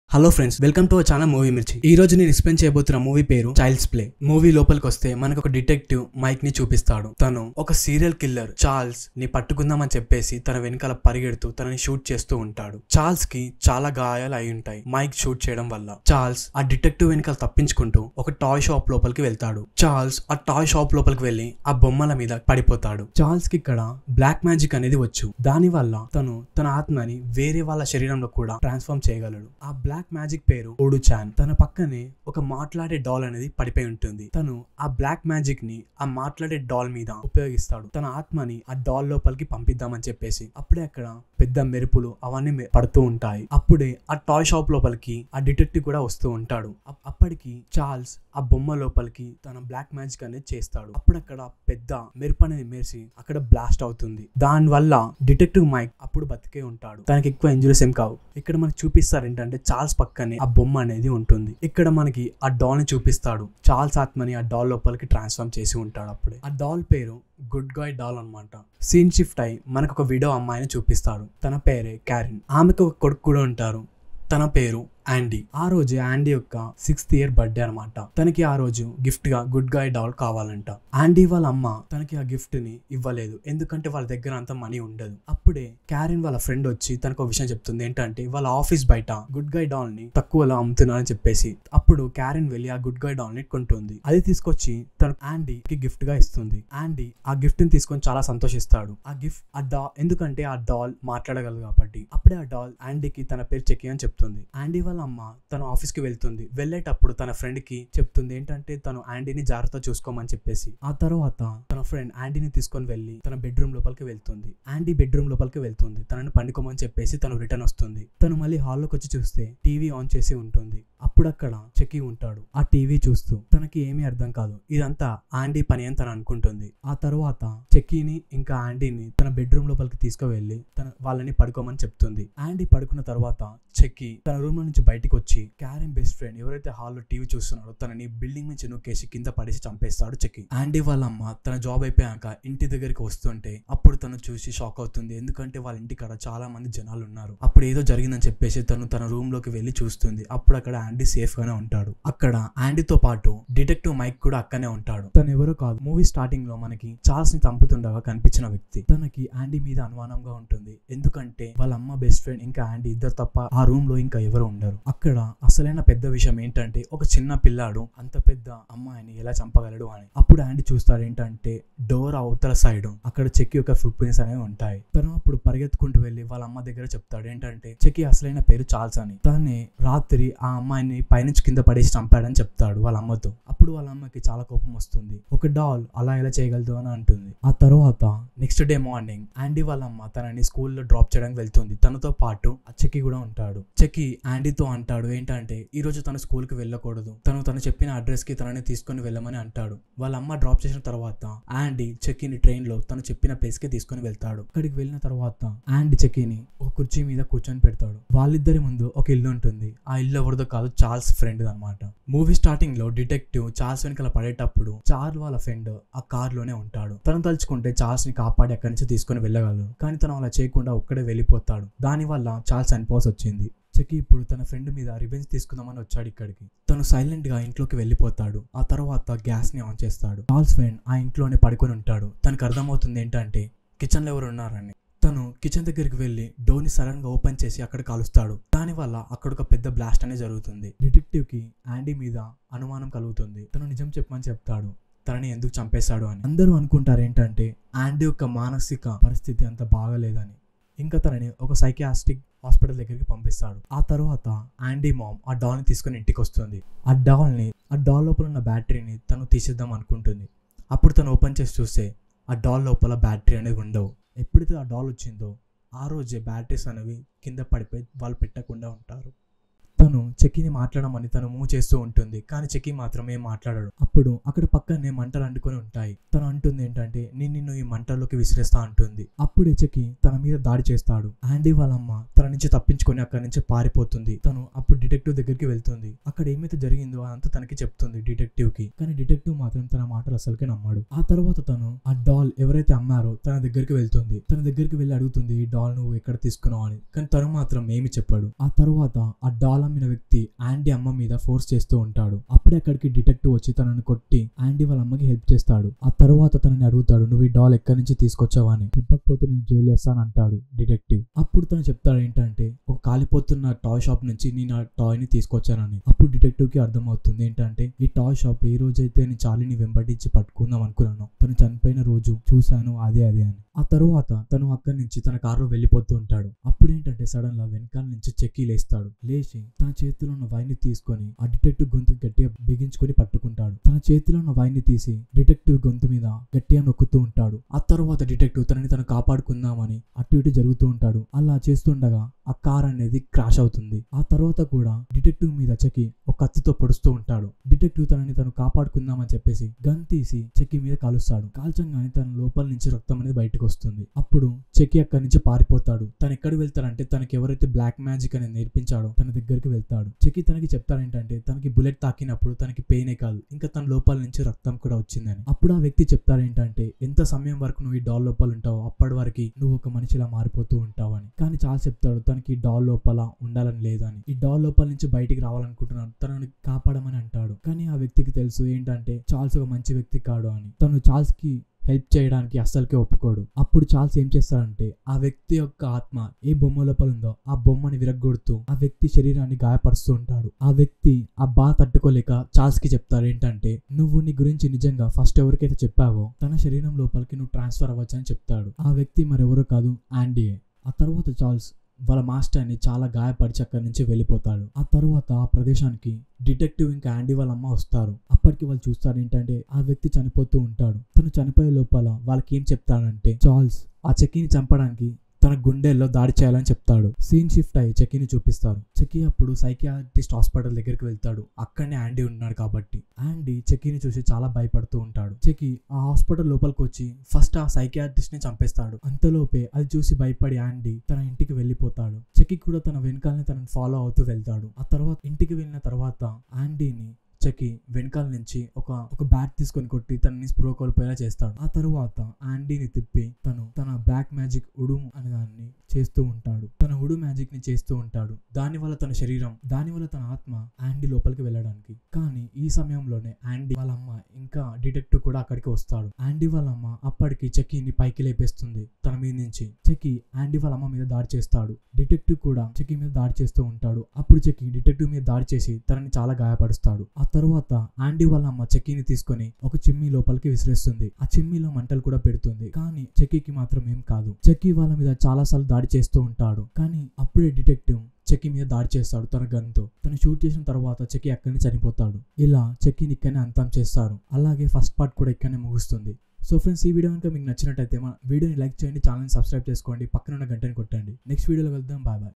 hello friends welcome to channel movie Mirchi ఈ రోజు నేను ఎక్స్ప్లెయిన్ చేయబోతున్న మూవీ పేరు చైల్డ్స్ ప్లే మూవీ లోపలికి వస్తే మనకు ఒక డిటెక్టివ్ మైక్ ని చూపిస్తాడు తను ఒక సీరియల్ కిల్లర్ చార్ల్స్ ని పట్టుకుందామని చెప్పేసి తన వెనకాల పరిగెడుతూ తనని షూట్ చేస్తూ ఉంటాడు చార్ల్స్ కి చాలా గాయాలు అయి ఉంటాయి మైక్ షూట్ చేయడం వల్ల చార్ల్స్ ఆ డిటెక్టివ్ వెనకాల తప్పించుకుంటూ ఒక టాయ్ షాప్ లోపలికి వెళ్తాడు చార్ల్స్ ఆ టాయ్ షాప్ లోపలికి వెళ్లి ఆ బొమ్మల మీద పడిపోతాడు చార్ల్స్ కి ఇక్కడ బ్లాక్ మ్యాజిక్ అనేది వచ్చు దాని వల్ల తను తన ఆత్మని వేరే వాళ్ళ శరీరంలో కూడా ట్రాన్స్ఫార్మ్ చేయగలడు ఆ బ్లాక్ మ్యాజిక్ పేరు ఓడు చాన్ తన పక్కనే ఒక మాట్లాడే డాల్ అనేది పడిపోయి ఉంటుంది తను ఆ బ్లాక్ మ్యాజిక్ ని ఆ మాట్లాడే డాల్ మీద ఉపయోగిస్తాడు తన ఆత్మని ఆ డాల్ లోపలికి పంపిద్దామని చెప్పేసి అప్పుడే అక్కడ పెద్ద మెరుపులు అవన్నీ మె- పడుతూ ఉంటాయి అప్పుడే ఆ టాయ్ షాప్ లోపలికి ఆ డిటెక్టివ్ కూడా వస్తూ ఉంటాడు అప్- అప్పటికి చార్ల్స్ ఆ బొమ్మ లోపలికి తన బ్లాక్ మ్యాజిక్ అనేది చేస్తాడు అప్పుడు అక్కడ పెద్ద మెరుపు అనేది మెరిసి అక్కడ బ్లాస్ట్ అవుతుంది దాని వల్ల డిటెక్టివ్ మైక్ అప్పుడు బతికే ఉంటాడు తనకి ఎక్కువ ఇంజురీస్ ఏం కావు ఇక్కడ మనకి చూపిస్తారు ఏంటంటే చార్ల్స్ పక్కనే ఆ బొమ్మ అనేది ఉంటుంది ఇక్కడ మనకి ఆ డాల్ ని చూపిస్తాడు చార్ల్స్ ఆత్మని ఆ డాల్ లోపలికి ట్రాన్స్ఫార్మ్ చేసి ఉంటాడు అప్పుడే ఆ డాల్ పేరు గుడ్ గాయ్ డాల్ అన్నమాట సీన్ షిఫ్ట్ అయి మనకు ఒక విడో అమ్మాయిని చూపిస్తాడు తన పేరే క్యారిన్ ఆమెకు ఒక కొడుకు కూడా ఉంటారు తన పేరు యాండీ ఆ రోజు యాండీ యొక్క సిక్స్త్ ఇయర్ బర్త్డే అనమాట తనకి ఆ రోజు గిఫ్ట్ గా గుడ్ గాయ్ డాల్ కావాలంట యాండీ వాళ్ళ అమ్మ తనకి ఆ గిఫ్ట్ ని ఇవ్వలేదు ఎందుకంటే వాళ్ళ దగ్గర అంత మనీ ఉండదు అప్పుడే క్యారిన్ వాళ్ళ ఫ్రెండ్ వచ్చి తనకు ఒక విషయం చెప్తుంది ఏంటంటే వాళ్ళ ఆఫీస్ బయట గుడ్ గాయ్ డాల్ ని తక్కువలో అమ్ముతున్నారని చెప్పేసి అప్పుడు క్యారిన్ వెళ్ళి ఆ గుడ్ గాయ్ డాల్ ని కొంటుంది అది తీసుకొచ్చి తన యాండీకి గిఫ్ట్ గా ఇస్తుంది యాండీ ఆ గిఫ్ట్ ని తీసుకొని చాలా సంతోషిస్తాడు ఆ గిఫ్ట్ ఆ డా ఎందుకంటే ఆ డాల్ మాట్లాడగలదు కాబట్టి అప్పుడే ఆ డాల్ యాండీకి తన పేరు చెక్కి అని చెప్తుంది యాండీ వాళ్ళ అమ్మ తన ఆఫీస్ కి వెళ్తుంది వెళ్ళేటప్పుడు తన ఫ్రెండ్ కి చెప్తుంది ఏంటంటే తను యాండీని జాగ్రత్త చూసుకోమని చెప్పేసి ఆ తర్వాత తన ఫ్రెండ్ యాండీని తీసుకొని వెళ్ళి తన బెడ్రూమ్ లోపలికి వెళ్తుంది యాండీ బెడ్రూమ్ లోపలికి వెళ్తుంది తనని పండుకోమని చెప్పేసి తను రిటర్న్ వస్తుంది తను మళ్ళీ హాల్లోకి వచ్చి చూస్తే టీవీ ఆన్ చేసి ఉంటుంది అప్పుడు అక్కడ చెక్కి ఉంటాడు ఆ టీవీ చూస్తూ తనకి ఏమీ అర్థం కాదు ఇదంతా ఆండీ పని అని తను అనుకుంటుంది ఆ తర్వాత చెక్కీని ఇంకా ఆండీని తన బెడ్రూమ్ లోపలికి తీసుకువెళ్ళి తన వాళ్ళని పడుకోమని చెప్తుంది ఆండీ పడుకున్న తర్వాత చెక్కి తన రూమ్ లో నుంచి బయటికి వచ్చి క్యారెన్ బెస్ట్ ఫ్రెండ్ ఎవరైతే హాల్లో టీవీ చూస్తున్నాడో తనని బిల్డింగ్ నుంచి నొక్కేసి కింద పడేసి చంపేస్తాడు చెక్కి ఆండీ వాళ్ళ అమ్మ తన జాబ్ అయిపోయాక ఇంటి దగ్గరికి వస్తుంటే అప్పుడు తను చూసి షాక్ అవుతుంది ఎందుకంటే వాళ్ళ ఇంటి కాడ చాలా మంది జనాలు ఉన్నారు అప్పుడు ఏదో జరిగిందని చెప్పేసి తను తన రూమ్ లోకి వెళ్ళి చూస్తుంది అప్పుడు అక్కడ ఆండీ సేఫ్ గానే ఉంటాడు అక్కడ ఆండీతో పాటు డిటెక్టివ్ మైక్ కూడా అక్కనే ఉంటాడు తను ఎవరో కాదు మూవీ స్టార్టింగ్ లో మనకి చార్ల్స్ ని చంపుతుండగా కనిపించిన వ్యక్తి తనకి ఆండీ మీద అనుమానంగా ఉంటుంది ఎందుకంటే వాళ్ళ అమ్మ బెస్ట్ ఫ్రెండ్ ఇంకా ఆండీ ఇద్దరు తప్ప ఆ రూమ్ లో ఇంకా ఎవరు ఉండరు అక్కడ అసలైన పెద్ద విషయం ఏంటంటే ఒక చిన్న పిల్లాడు అంత పెద్ద అమ్మాయిని ఎలా చంపగలడు అని అప్పుడు ఆండీ చూస్తాడు ఏంటంటే డోర్ అవతల సైడ్ అక్కడ చెక్కి యొక్క ఫుట్ ప్రింట్స్ అనేవి ఉంటాయి తను అప్పుడు పరిగెత్తుకుంటూ వెళ్ళి వాళ్ళ అమ్మ దగ్గర చెప్తాడు ఏంటంటే చెక్కి అసలైన పేరు చార్ల్స్ అని తనని రాత్రి ఆ అమ్మాయిని పైనుంచి కింద పడేసి చంపాడని చెప్తాడు వాళ్ళ అమ్మతో అప్పుడు వాళ్ళ అమ్మకి చాలా కోపం వస్తుంది ఒక డాల్ అలా ఎలా చేయగలదు అని అంటుంది ఆ తర్వాత నెక్స్ట్ డే మార్నింగ్ ఆండీ వాళ్ళ అమ్మ తనని స్కూల్లో డ్రాప్ చేయడానికి వెళ్తుంది తనతో పాటు ఆ చెక్కి కూడా ఉంటాడు చెక్కి ఆండీతో అంటాడు ఏంటంటే ఈ రోజు తను స్కూల్ కి వెళ్ళకూడదు తను తను చెప్పిన అడ్రస్ కి తనని తీసుకొని వెళ్ళమని అంటాడు వాళ్ళ అమ్మ డ్రాప్ చేసిన తర్వాత ఆండీ చెక్కిని ట్రైన్ లో తను చెప్పిన ప్లేస్ కి తీసుకొని వెళ్తాడు అక్కడికి వెళ్ళిన తర్వాత ఆండీ చెక్కిని ఒక కుర్చీ మీద కూర్చొని పెడతాడు వాళ్ళిద్దరి ముందు ఒక ఇల్లు ఉంటుంది ఆ ఇల్లు ఎవరిదో కాదు చార్ల్స్ ఫ్రెండ్ అనమాట మూవీ స్టార్టింగ్ లో డిటెక్టివ్ చార్ల్స్ వెనకాల పడేటప్పుడు చార్ల్ వాళ్ళ ఫ్రెండ్ ఆ కార్ లోనే ఉంటాడు తను తలుచుకుంటే చార్ల్స్ ని కాపాడి అక్కడి నుంచి తీసుకొని వెళ్ళగలరు కానీ తను అలా చేయకుండా ఒక్కడే వెళ్ళిపోతాడు దాని వల్ల చార్ల్స్ చనిపోవాల్సి వచ్చింది చెక్కి ఇప్పుడు తన ఫ్రెండ్ మీద రివెంజ్ తీసుకుందామని వచ్చాడు ఇక్కడికి తను సైలెంట్ గా ఇంట్లోకి వెళ్ళిపోతాడు ఆ తర్వాత గ్యాస్ ని ఆన్ చేస్తాడు చార్ల్స్ ఫ్రెండ్ ఆ ఇంట్లోనే పడుకొని ఉంటాడు తనకు అర్థమవుతుంది ఏంటంటే కిచెన్ లో ఎవరు ఉన్నారని తను కిచెన్ దగ్గరికి వెళ్ళి డోర్ ని సడన్ గా ఓపెన్ చేసి అక్కడ కాలుస్తాడు దాని వల్ల అక్కడ ఒక పెద్ద బ్లాస్ట్ అనేది జరుగుతుంది డిటెక్టివ్ కి యాండీ మీద అనుమానం కలుగుతుంది తను నిజం చెప్పమని చెప్తాడు తనని ఎందుకు చంపేశాడు అని అందరూ అనుకుంటారు ఏంటంటే యాండీ యొక్క మానసిక పరిస్థితి అంత బాగలేదని ఇంకా తనని ఒక సైకియాస్టిక్ హాస్పిటల్ దగ్గరికి పంపిస్తాడు ఆ తర్వాత యాండీ మామ్ ఆ డాల్ని తీసుకుని ఇంటికి వస్తుంది ఆ డాల్ని ఆ డాల్ లోపల ఉన్న బ్యాటరీని తను తీసేద్దాం అనుకుంటుంది అప్పుడు తను ఓపెన్ చేసి చూస్తే ఆ డాల్ లోపల బ్యాటరీ అనేది ఉండవు ఎప్పుడైతే ఆ డాల్ వచ్చిందో ఆ రోజే బ్యాటరీస్ అనేవి కింద పడిపోయి వాళ్ళు పెట్టకుండా ఉంటారు తను చెక్ చెక్కీని మాట్లాడమని తను మూవ్ చేస్తూ ఉంటుంది కానీ చెక్కీ మాత్రం ఏం మాట్లాడాడు అప్పుడు అక్కడ పక్కనే మంటలు అంటుకొని ఉంటాయి తను అంటుంది ఏంటంటే నేను నిన్ను ఈ మంటల్లోకి విసిరేస్తా అంటుంది అప్పుడే చెక్కీ తన మీద దాడి చేస్తాడు ఆండీ వాళ్ళమ్మ తన నుంచి తప్పించుకొని అక్కడి నుంచి పారిపోతుంది తను అప్పుడు డిటెక్టివ్ దగ్గరికి వెళ్తుంది అక్కడ ఏమైతే జరిగిందో అదంతా తనకి చెప్తుంది డిటెక్టివ్ కి కానీ డిటెక్టివ్ మాత్రం తన మాటలు అసలుకే నమ్మాడు ఆ తర్వాత తను ఆ డాల్ ఎవరైతే అమ్మారో తన దగ్గరికి వెళ్తుంది తన దగ్గరికి వెళ్ళి అడుగుతుంది ఈ డాల్ నువ్వు ఎక్కడ తీసుకున్నావు అని కానీ తను మాత్రం ఏమి చెప్పాడు ఆ తర్వాత ఆ డాల్ అమ్మిన వ్యక్తి ఆండీ అమ్మ మీద ఫోర్స్ చేస్తూ ఉంటాడు అప్పుడే అక్కడికి డిటెక్టివ్ వచ్చి తనని కొట్టి ఆండీ వాళ్ళ అమ్మకి హెల్ప్ చేస్తాడు ఆ తర్వాత తనని అడుగుతాడు నువ్వు ఈ డాల్ ఎక్కడి నుంచి తీసుకొచ్చావా అని చెప్పకపోతే నేను జైలు వేస్తాను అంటాడు డిటెక్టివ్ అప్పుడు తను చెప్తాడు ఏంటంటే ఒక కాలిపోతున్న టాయ్ షాప్ నుంచి నేను ఆ టాయ్ ని తీసుకొచ్చానని అప్పుడు డిటెక్టివ్ కి అర్థమవుతుంది ఏంటంటే ఈ టాయ్ షాప్ ఏ రోజైతే నేను చాలీని వెంబడించి పట్టుకుందాం అనుకున్నాను తను చనిపోయిన రోజు చూశాను అదే అదే అని ఆ తరువాత తను అక్కడి నుంచి తన కారులో వెళ్ళిపోతూ ఉంటాడు అప్పుడు ఏంటంటే సడన్ గా వెనకాల నుంచి చెక్కి లేస్తాడు లేచి తన చేతిలో ఉన్న వైన్ ని తీసుకొని ఆ డిటెక్టివ్ గొంతు గట్టిగా బిగించుకొని పట్టుకుంటాడు తన చేతిలో ఉన్న వైన్ ని తీసి డిటెక్టివ్ గొంతు మీద గట్టిగా నొక్కుతూ ఉంటాడు ఆ తర్వాత డిటెక్టివ్ తనని తను కాపాడుకుందామని అటు ఇటు జరుగుతూ ఉంటాడు అలా చేస్తుండగా ఆ కార్ అనేది క్రాష్ అవుతుంది ఆ తర్వాత కూడా డిటెక్టివ్ మీద చెక్కి ఒక కత్తితో పొడుస్తూ ఉంటాడు డిటెక్టివ్ తనని తను కాపాడుకుందామని చెప్పేసి గన్ తీసి చెక్కి మీద కాలుస్తాడు కాల్చంగానే తన లోపల నుంచి రక్తం అనేది బయటకు వస్తుంది అప్పుడు చెక్కి అక్కడి నుంచి పారిపోతాడు తను ఎక్కడికి వెళ్తాడంటే తనకి ఎవరైతే బ్లాక్ మ్యాజిక్ అనేది నేర్పించాడో తన దగ్గరికి వెళ్తాడు చెక్కి తనకి చెప్తాడేంటంటే తనకి బుల్లెట్ తాకినప్పుడు తనకి పెయినే కాదు ఇంకా తన లోపల నుంచి రక్తం కూడా వచ్చిందని అప్పుడు ఆ వ్యక్తి చెప్తాడేంటంటే ఎంత సమయం వరకు నువ్వు ఈ డాల్ లోపల ఉంటావు అప్పటి వరకు నువ్వు ఒక మనిషిలా మారిపోతూ ఉంటావు అని కానీ చాలా చెప్తాడు తనకి ఈ డాల్ లోపల ఉండాలని లేదని ఈ డాల్ లోపల నుంచి బయటికి రావాలనుకుంటున్నాడు తనని కాపాడమని అంటాడు కానీ ఆ వ్యక్తికి తెలుసు ఏంటంటే చార్ల్స్ ఒక మంచి వ్యక్తి కాడు అని తను చార్ల్స్ కి హెల్ప్ చేయడానికి అస్సలకే ఒప్పుకోడు అప్పుడు చార్ల్స్ ఏం చేస్తాడంటే ఆ వ్యక్తి యొక్క ఆత్మ ఏ బొమ్మ లోపల ఉందో ఆ బొమ్మని విరగ్గొడుతూ ఆ వ్యక్తి శరీరాన్ని గాయపరుస్తూ ఉంటాడు ఆ వ్యక్తి ఆ బాధ తట్టుకోలేక చార్ల్స్ కి చెప్తారు ఏంటంటే నువ్వు నీ గురించి నిజంగా ఫస్ట్ ఎవరికైతే చెప్పావో తన శరీరం లోపలికి నువ్వు ట్రాన్స్ఫర్ అవ్వచ్చు అని చెప్తాడు ఆ వ్యక్తి మరెవరో కాదు ఆండీయే ఆ తర్వాత చార్ల్స్ వాళ్ళ మాస్టర్ని చాలా గాయపరిచి అక్కడి నుంచి వెళ్ళిపోతాడు ఆ తర్వాత ఆ ప్రదేశానికి డిటెక్టివ్ ఇంకా ఆండీ వాళ్ళ అమ్మ వస్తారు అప్పటికి వాళ్ళు చూస్తారు ఏంటంటే ఆ వ్యక్తి చనిపోతూ ఉంటాడు తను చనిపోయే లోపల వాళ్ళకి ఏం చెప్తాడంటే చార్ల్స్ ఆ చెక్కీని చంపడానికి తన గుండెల్లో దాడి చేయాలని చెప్తాడు సీన్ షిఫ్ట్ అయ్యి చెక్కీని చూపిస్తారు చెక్కీ అప్పుడు సైకియాట్రిస్ట్ హాస్పిటల్ దగ్గరికి వెళ్తాడు అక్కడనే ఆండీ ఉన్నాడు కాబట్టి ఆండీ చెక్కీని చూసి చాలా భయపడుతూ ఉంటాడు చెక్కీ ఆ హాస్పిటల్ లోపలికి వచ్చి ఫస్ట్ ఆ సైకియాట్రిస్ట్ ని చంపేస్తాడు అంతలోపే అది చూసి భయపడి ఆండీ తన ఇంటికి వెళ్ళిపోతాడు చెక్కీ కూడా తన వెనకాలనే తనని ఫాలో అవుతూ వెళ్తాడు ఆ తర్వాత ఇంటికి వెళ్ళిన తర్వాత ఆండీని చెక్కి వెనకాల నుంచి ఒక ఒక బ్యాట్ తీసుకొని కొట్టి తనని స్పృహ కోల్పోయేలా చేస్తాడు ఆ తర్వాత ఆండీని తిప్పి తను తన బ్లాక్ మ్యాజిక్ ఉడు అనే దాన్ని చేస్తూ ఉంటాడు తన ఉడు మ్యాజిక్ ని చేస్తూ ఉంటాడు దాని వల్ల తన శరీరం దాని వల్ల తన ఆత్మ ఆండీ లోపలికి వెళ్ళడానికి కానీ ఈ సమయంలోనే ఆండీ వాళ్ళ అమ్మ ఇంకా డిటెక్టివ్ కూడా అక్కడికి వస్తాడు ఆండీ వాళ్ళ అమ్మ అప్పటికి చెక్కీని పైకి లేపేస్తుంది తన మీద నుంచి చెక్కి ఆండీ వాళ్ళ అమ్మ మీద దాడి చేస్తాడు డిటెక్టివ్ కూడా చెక్కీ మీద దాడి చేస్తూ ఉంటాడు అప్పుడు చెక్కి డిటెక్టివ్ మీద దాడి చేసి తనని చాలా గాయపరుస్తాడు ఆ తర్వాత ఆండీ వాళ్ళ అమ్మ చెక్కీని తీసుకొని ఒక చిమ్మి లోపలికి విసిరేస్తుంది ఆ చిమ్మిలో మంటలు కూడా పెడుతుంది కానీ చెక్కీకి మాత్రం ఏం కాదు చెక్కీ వాళ్ళ మీద చాలా సార్లు దాడి చేస్తూ ఉంటాడు కానీ అప్పుడే డిటెక్టివ్ చెక్కీ మీద దాడి చేస్తాడు తన గన్తో తను షూట్ చేసిన తర్వాత చెక్కీ అక్కడిని చనిపోతాడు ఇలా చెక్కీని ఇక్కడనే అంతం చేస్తారు అలాగే ఫస్ట్ పార్ట్ కూడా ఇక్కడనే ముగుస్తుంది సో ఫ్రెండ్స్ ఈ వీడియో కనుక మీకు నచ్చినట్టయితే మా వీడియోని లైక్ చేయండి ఛానల్ని సబ్స్క్రైబ్ చేసుకోండి పక్కన ఉన్న గంటని కొట్టండి నెక్స్ట్ వీడియోలో వెళ్దాం బాయ్ బాయ్